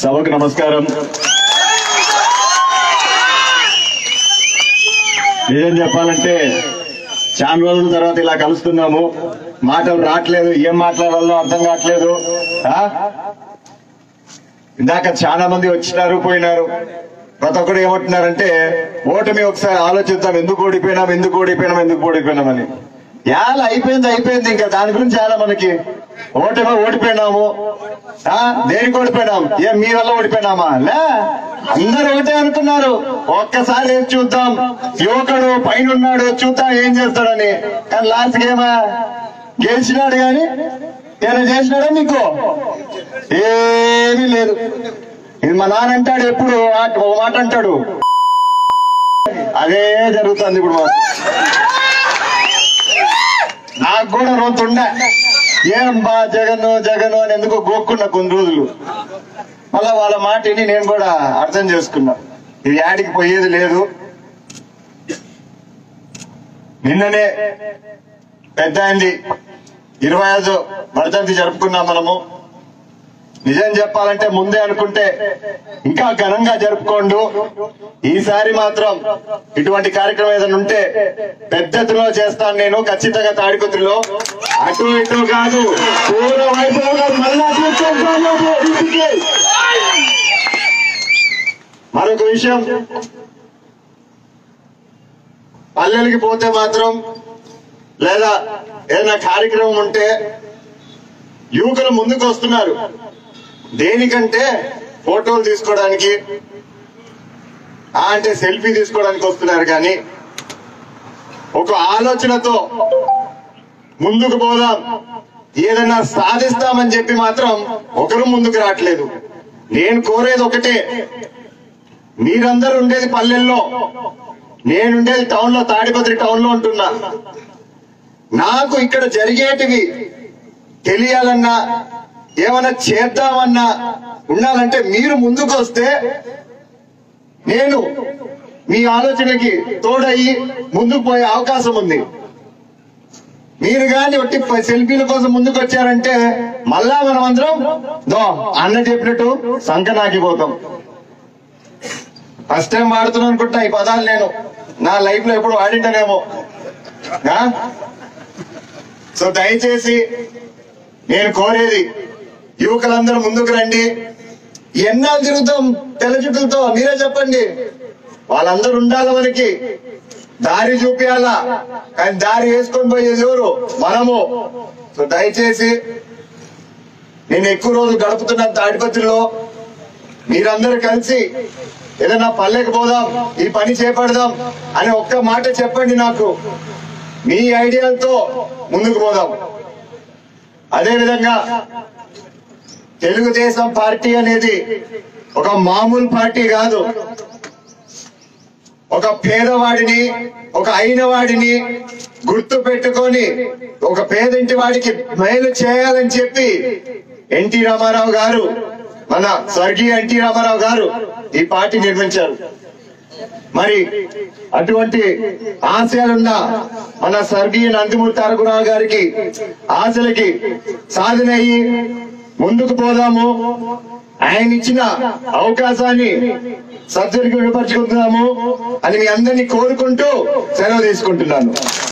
సభకు నమస్కారం నిజం చెప్పాలంటే చాలా రోజుల తర్వాత ఇలా కలుస్తున్నాము మాటలు రావట్లేదు ఏం మాట్లాడాలో అర్థం కావట్లేదు ఆ? ఇందాక చాలా మంది వచ్చినారు పోయినారు ప్రతి ఒక్కరు ఏమంటున్నారంటే ఓటమి ఒకసారి ఆలోచిద్దాం ఎందుకు ఓడిపోయినాం ఎందుకు ఓడిపోయినాం ఎందుకు ఓడిపోయినామని యాల అయిపోయింది అయిపోయింది ఇంకా దాని గురించి చాలా మనకి ఓటమి ఓడిపోయినాము ఆ దేనికి ఓడిపోయినాం ఏం మీ వల్ల ఓడిపోయినామా లే అందరూ ఒకటే అనుకున్నారు ఒక్కసారి ఏం చూద్దాం యువకుడు పైన ఉన్నాడు చూద్దాం ఏం చేస్తాడని కానీ లాస్ట్ గేమా గెలిచినాడు గాని ఏమైనా చేసినాడా మీకు ఏమీ లేదు ఇది మా నాన్న అంటాడు ఎప్పుడు ఆ- ఒక మాట అంటాడు అదే జరుగుతుంది ఇప్పుడు మాకు నాకు కూడా రోజు ఉండే ఏం బా జగన్ జగన్ అని ఎందుకో గోక్కున్నా కొన్ని రోజులు మళ్ళా వాళ్ళ మాట విని నేను కూడా అర్థం చేసుకున్నా ఇది యాడికి పోయేది లేదు నిన్ననే పెద్ద అయింది ఇరవై ఐదు వర్ధంతి జరుపుకున్నాం మనము నిజం చెప్పాలంటే ముందే అనుకుంటే ఇంకా ఘనంగా జరుపుకోండు ఈసారి మాత్రం ఇటువంటి కార్యక్రమం ఏదైనా ఉంటే పెద్ద ఎత్తులో చేస్తాను నేను ఖచ్చితంగా తాడిపత్రిలో అటు ఇటు కాదు పూర్వ వైభవంగా మళ్ళా తీసుకెళ్తాను ఇంటికి. మరొక విషయం పల్లెలకి పోతే మాత్రం లేదా ఏదైనా కార్యక్రమం ఉంటే యువకులు ముందుకు వస్తున్నారు దేనికంటే ఫోటోలు తీసుకోవడానికి ఆ అంటే సెల్ఫీ తీసుకోవడానికి వస్తున్నారు కానీ ఒక ఆలోచనతో ముందుకు పోదాం ఏదైనా సాధిస్తామని చెప్పి మాత్రం ఒకరు ముందుకు రావట్లేదు నేను కోరేది ఒకటే మీరందరూ ఉండేది పల్లెల్లో నేనుండేది టౌన్ లో తాడిపత్రి టౌన్ లో ఉంటున్నా నాకు ఇక్కడ జరిగేటివి తెలియాలన్నా ఏమైనా చేద్దామన్నా ఉండాలంటే మీరు ముందుకు వస్తే నేను మీ ఆలోచనకి తోడయి ముందుకు పోయే అవకాశం ఉంది మీరు గాని ఒట్టి ప- సెల్ఫీల కోసం ముందుకు వచ్చారంటే మళ్ళా మనం అందరం దో అన్న చెప్పినట్టు సంకనాకిపోతాం ఫస్ట్ టైం వాడుతున్నాను అనుకుంటా ఈ పదాలు నేను నా లైఫ్ లో ఎప్పుడు వాడింటానేమో ఆ? సో దయచేసి నేను కోరేది యువకులందరూ ముందుకు రండి ఎన్నాళ్ళు తిరుగుతాం తెల్ల చుట్టూలతో మీరే చెప్పండి వాళ్ళందరూ ఉండాలి మనకి దారి చూపించాలా కానీ దారి వేసుకొని పోయేది ఎవరు మనము సో దయచేసి నేను ఎక్కువ రోజులు గడుపుతున్నాను తాడిపత్రిలో మీరందరూ కలిసి ఏదైనా పల్లెకి పోదాం ఈ పని చేపడదాం అని ఒక్క మాట చెప్పండి నాకు మీ ఐడియాలతో ముందుకు పోదాం అదే విధంగా తెలుగుదేశం పార్టీ అనేది ఒక మామూలు పార్టీ కాదు ఒక పేదవాడిని ఒక అయిన వాడిని గుర్తు పెట్టుకొని ఒక పేదింటి వాడికి మేలు చేయాలని చెప్పి ఎన్టీ రామారావు గారు మన స్వర్గీయ ఎన్టీ రామారావు గారు ఈ పార్టీ నిర్మించారు మరి అటువంటి ఆశయాలున్న మన స్వర్గీయ నందిమూరి తారకరావు గారికి ఆశలకి సాధన అయ్యి ముందుకు పోదాము ఆయన ఇచ్చిన అవకాశాన్ని సద్వినియోగపరుచుకుంటున్నాము అని మీ అందరినీ కోరుకుంటూ సెలవు తీసుకుంటున్నాను